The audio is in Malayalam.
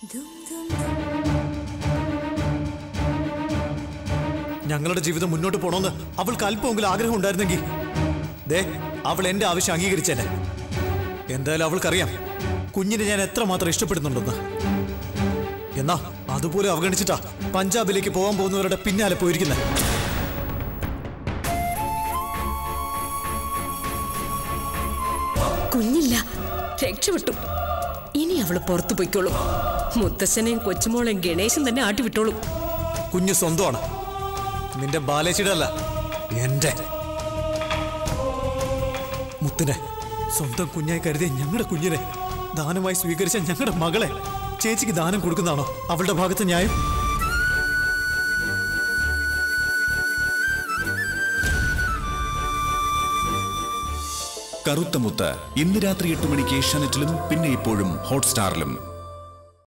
ഞങ്ങളുടെ ജീവിതം മുന്നോട്ട് പോണോന്ന് അവൾക്ക് അല്പമെങ്കിലും ആഗ്രഹം ഉണ്ടായിരുന്നെങ്കിൽ ദേ അവൾ എന്റെ ആവശ്യം അംഗീകരിച്ചേനെ എന്തായാലും അവൾക്കറിയാം കുഞ്ഞിനെ ഞാൻ എത്രമാത്രം ഇഷ്ടപ്പെടുന്നുണ്ടെന്ന് എന്നാ അതുപോലെ അവഗണിച്ചിട്ടാ പഞ്ചാബിലേക്ക് പോകാൻ പോകുന്നവരുടെ പിന്നാലെ പോയിരിക്കുന്നത് കുഞ്ഞില്ല രക്ഷപ്പെട്ടു ഇനി അവള് പുറത്തു പൊയ്ക്കോളും മുത്തശ്ശനെയും കൊച്ചുമോളെയും ഗണേശൻ തന്നെ ആട്ടിവിട്ടോളും കുഞ്ഞ് സ്വന്തമാണ് നിന്റെ ബാലേച്ചിയുടെ അല്ല എന്റെ മുത്തിനെ സ്വന്തം കുഞ്ഞായി കരുതിയ ഞങ്ങളുടെ കുഞ്ഞിനെ ദാനമായി സ്വീകരിച്ച ഞങ്ങളുടെ മകളെ ചേച്ചിക്ക് ദാനം കൊടുക്കുന്നതാണോ അവളുടെ ഭാഗത്ത് ന്യായം കറുത്ത മുത്ത് ഇന്ന് രാത്രി എട്ട് മണിക്ക് ഏഷ്യാനെറ്റിലും പിന്നെ ഇപ്പോഴും ഹോട്ട്സ്റ്റാറിലും